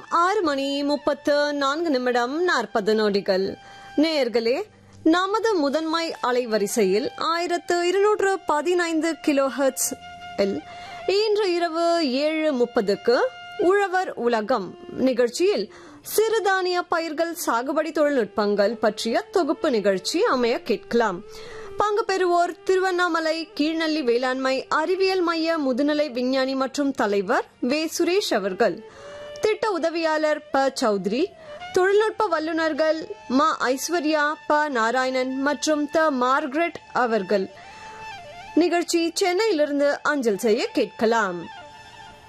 ஆறு மணி முப்பத்து நான்கு நிமிடம் நாற்பது நொடிகள் நேயர்களே நமது முதன்மை அலைவரிசையில் ஆயிரத்து இருநூற்று பதினைந்து கிலோ ஹெர்ட்ஸ் இன்று இரவு ஏழு முப்பதுக்கு உழவர் உலகம் நிகழ்ச்சியில் சிறுதானிய பயிர்கள் சாகுபடி தொழில்நுட்பங்கள் பற்றிய தொகுப்பு நிகழ்ச்சி அமைய கேட்கலாம் பங்கு பெறுவோர் திருவண்ணாமலை கீழ்நெல்லி வேளாண்மை அறிவியல் மைய முதுநிலை விஞ்ஞானி மற்றும் தலைவர் வே சுரேஷ் அவர்கள் திட்ட உதவியாளர் ப சௌத்ரி தொழில்நுட்ப வல்லுநர்கள் மா ஐஸ்வர்யா ப நாராயணன் மற்றும் த மார்கரெட் அவர்கள் நிகழ்ச்சி சென்னையிலிருந்து அஞ்சல் செய்ய கேட்கலாம்